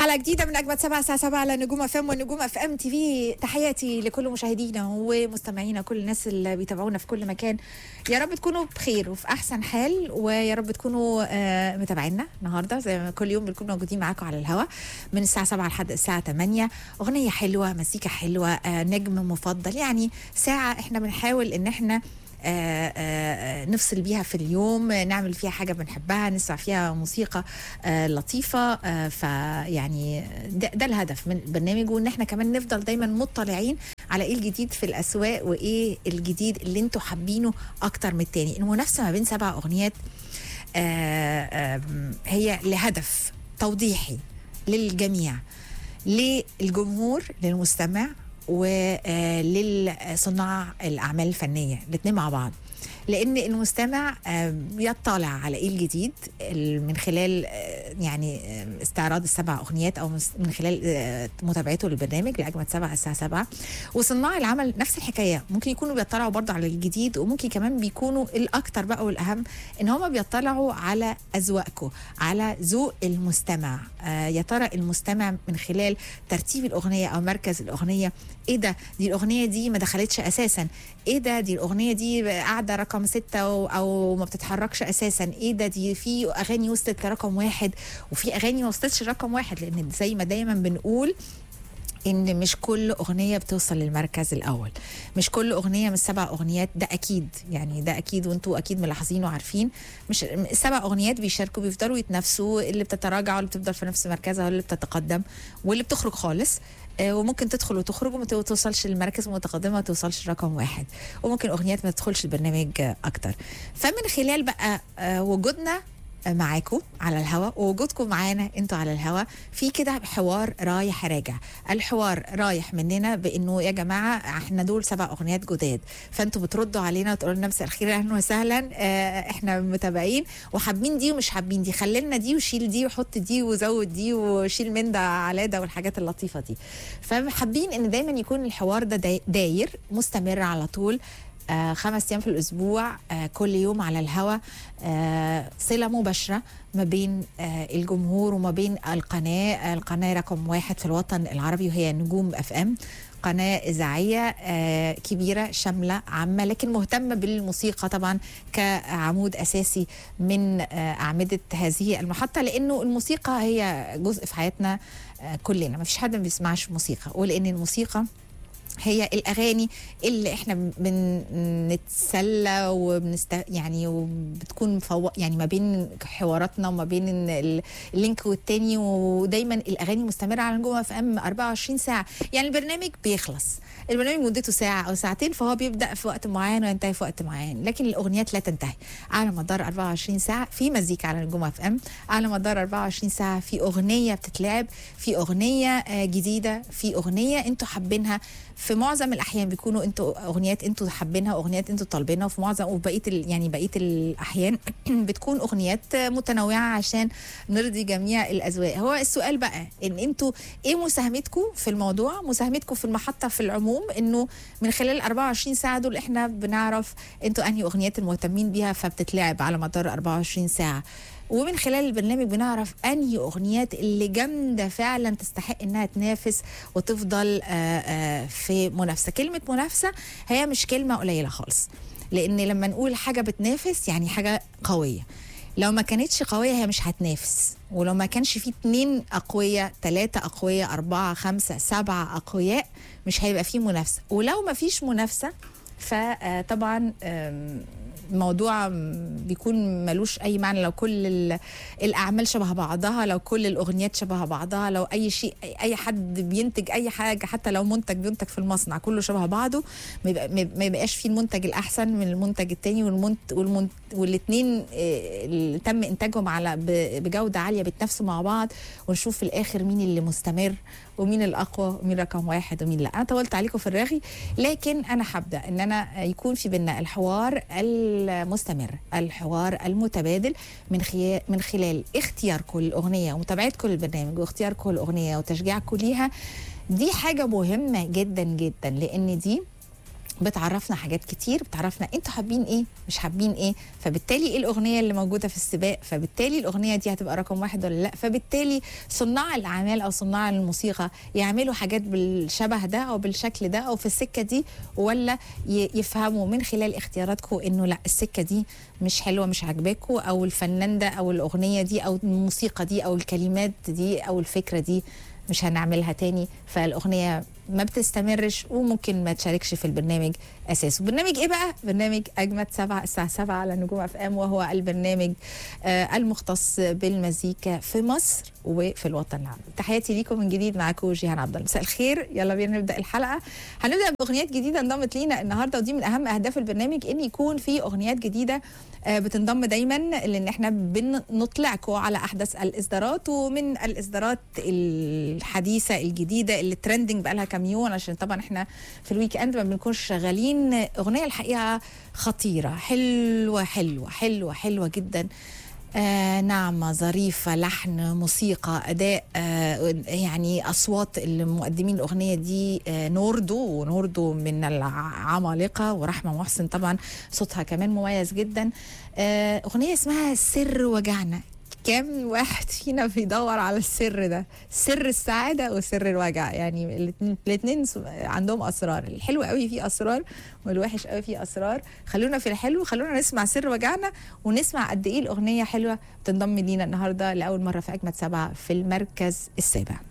حلقه جديده من اجمد سبعة الساعه 7 على نجوم اف ام ونجوم اف ام تي في تحياتي لكل مشاهدينا ومستمعينا كل الناس اللي بيتابعونا في كل مكان يا رب تكونوا بخير وفي احسن حال ويا رب تكونوا آه، متابعينا النهارده زي ما كل يوم بنكون موجودين معاكم على الهوا من الساعه 7 لحد الساعه 8 اغنيه حلوه مزيكا حلوه آه، نجم مفضل يعني ساعه احنا بنحاول ان احنا آه، آه، نفصل بيها في اليوم آه، نعمل فيها حاجة بنحبها نسمع فيها موسيقى آه، لطيفة آه، فيعني ده, ده الهدف من البرنامج وان احنا كمان نفضل دايما مطلعين على ايه الجديد في الاسواق وايه الجديد اللي انتوا حابينه اكتر من التاني المنافسة ما بين سبع اغنيات آه، آم، هي لهدف توضيحي للجميع للجمهور للمستمع وللصناع الاعمال الفنيه الاثنين مع بعض لان المستمع آه، بيطلع على ايه الجديد ال- من خلال آه، يعني آه، استعراض السبع اغنيات او مس- من خلال آه، متابعته للبرنامج لاجمد سبعة الساعه 7 وصناع العمل نفس الحكايه ممكن يكونوا بيطلعوا برضه على الجديد وممكن كمان بيكونوا الاكتر بقى والاهم ان هم بيطلعوا على اذواقكم على ذوق المستمع آه يا ترى المستمع من خلال ترتيب الاغنيه او مركز الاغنيه ايه ده دي الاغنيه دي ما دخلتش اساسا ايه ده دي الاغنيه دي قاعده رقم ستة او, أو ما بتتحركش اساسا ايه ده دي في اغاني وصلت لرقم واحد وفي اغاني ما وصلتش لرقم واحد لان زي ما دايما بنقول ان مش كل اغنيه بتوصل للمركز الاول مش كل اغنيه من السبع اغنيات ده اكيد يعني ده اكيد وانتوا اكيد ملاحظين وعارفين مش السبع اغنيات بيشاركوا بيفضلوا يتنافسوا اللي بتتراجع واللي بتفضل في نفس مركزها واللي بتتقدم واللي بتخرج خالص آه، وممكن تدخل وتخرج وما توصلش للمراكز المتقدمه ما توصلش رقم واحد وممكن اغنيات ما تدخلش البرنامج آه، اكتر فمن خلال بقى آه، وجودنا معاكم على الهوا ووجودكم معانا انتوا على الهوا في كده حوار رايح راجع الحوار رايح مننا بانه يا جماعه احنا دول سبع اغنيات جداد فانتوا بتردوا علينا وتقولوا لنا مساء الخير اهلا وسهلا اه احنا متابعين وحابين دي ومش حابين دي خلينا دي وشيل دي وحط دي وزود دي وشيل من ده على ده والحاجات اللطيفه دي فحابين ان دايما يكون الحوار ده داي- داير مستمر على طول آه خمس ايام في الاسبوع آه كل يوم على الهوا آه صله مباشره ما بين آه الجمهور وما بين القناه آه القناه رقم واحد في الوطن العربي وهي نجوم اف ام قناة إذاعية آه، كبيرة شاملة عامة لكن مهتمة بالموسيقى طبعا كعمود أساسي من آه، أعمدة هذه المحطة لأنه الموسيقى هي جزء في حياتنا آه، كلنا ما فيش حد ما بيسمعش موسيقى ولأن الموسيقى هي الاغاني اللي احنا بنتسلى وبنست يعني وبتكون فو... يعني ما بين حواراتنا وما بين ال- اللينك والتاني ودايما الاغاني مستمره على نجوم اف ام 24 ساعه يعني البرنامج بيخلص البرنامج مدته ساعه او ساعتين فهو بيبدا في وقت معين وينتهي في وقت معين لكن الاغنيات لا تنتهي على مدار 24 ساعه في مزيكا على نجوم اف ام على مدار 24 ساعه في اغنيه بتتلعب في اغنيه آه، جديده في اغنيه انتوا حابينها في معظم الاحيان بيكونوا انتوا اغنيات انتوا حابينها واغنيات انتوا طالبينها وفي معظم وبقيه ال- يعني بقيه الاحيان بتكون اغنيات متنوعه عشان نرضي جميع الاذواق هو السؤال بقى ان انتوا ايه مساهمتكم في الموضوع مساهمتكم في المحطه في العموم انه من خلال ال 24 ساعه دول احنا بنعرف انتوا انهي اغنيات المهتمين بيها فبتتلعب على مدار 24 ساعه ومن خلال البرنامج بنعرف انهي اغنيات اللي جامده فعلا تستحق انها تنافس وتفضل آه، آه، في منافسه كلمه منافسه هي مش كلمه قليله خالص لان لما نقول حاجه بتنافس يعني حاجه قويه لو ما كانتش قوية هي مش هتنافس ولو ما كانش في اتنين أقوياء تلاتة أقوياء أربعة خمسة سبعة أقوياء مش هيبقى فيه منافسة ولو ما فيش منافسة فطبعا الموضوع بيكون ملوش اي معنى لو كل ال- الاعمال شبه بعضها لو كل الاغنيات شبه بعضها لو اي شيء اي حد بينتج اي حاجه حتى لو منتج بينتج في المصنع كله شبه بعضه ما يبقى- ما ما يبقاش فيه المنتج الاحسن من المنتج التاني والمنت والمنت والاثنين اللي تم انتاجهم على ب- بجوده عاليه بيتنافسوا مع بعض ونشوف في الاخر مين اللي مستمر ومين الاقوى ومين رقم واحد ومين لا انا طولت عليكم في الرغي لكن انا حابه ان انا يكون في بينا الحوار المستمر الحوار المتبادل من خلال من خلال اختياركم للاغنيه ومتابعتكم للبرنامج واختياركم للاغنيه وتشجيعكم ليها دي حاجه مهمه جدا جدا لان دي بتعرفنا حاجات كتير بتعرفنا انتوا حابين ايه مش حابين ايه فبالتالي ايه الاغنيه اللي موجوده في السباق فبالتالي الاغنيه دي هتبقى رقم واحد ولا لا فبالتالي صناع الاعمال او صناع الموسيقى يعملوا حاجات بالشبه ده او بالشكل ده او في السكه دي ولا ي- يفهموا من خلال اختياراتكم انه لا السكه دي مش حلوه مش عاجباكم او الفنان ده او الاغنيه دي او الموسيقى دي او الكلمات دي او الفكره دي مش هنعملها تاني فالاغنيه ما بتستمرش وممكن ما تشاركش في البرنامج اساسه برنامج ايه بقى برنامج اجمد سبعة الساعه 7 على نجوم اف ام وهو البرنامج آه المختص بالمزيكا في مصر وفي الوطن العربي تحياتي ليكم من جديد معاكم جيهان عبد الله مساء الخير يلا بينا نبدا الحلقه هنبدا باغنيات جديده انضمت لينا النهارده ودي من اهم اهداف البرنامج ان يكون في اغنيات جديده آه بتنضم دايما لان احنا بنطلعكم على احدث الاصدارات ومن الاصدارات الحديثه الجديده اللي ترندنج بقى لها كام يوم عشان طبعا احنا في الويك اند ما بنكونش شغالين اغنيه الحقيقه خطيره حلوه حلوه حلوه حلوه جدا آه نعمة ظريفة لحن موسيقى أداء آه يعني أصوات المقدمين الأغنية دي آه نوردو ونوردو من العمالقة ورحمة محسن طبعا صوتها كمان مميز جدا آه أغنية اسمها سر وجعنا كام واحد فينا بيدور على السر ده سر السعادة وسر الوجع يعني الاتنين- الاتنين س- عندهم أسرار الحلو قوي فيه أسرار والوحش قوي فيه أسرار خلونا في الحلو خلونا نسمع سر وجعنا ونسمع قد إيه الأغنية حلوة بتنضم لينا النهاردة لأول مرة في أجمد سبعة في المركز السابع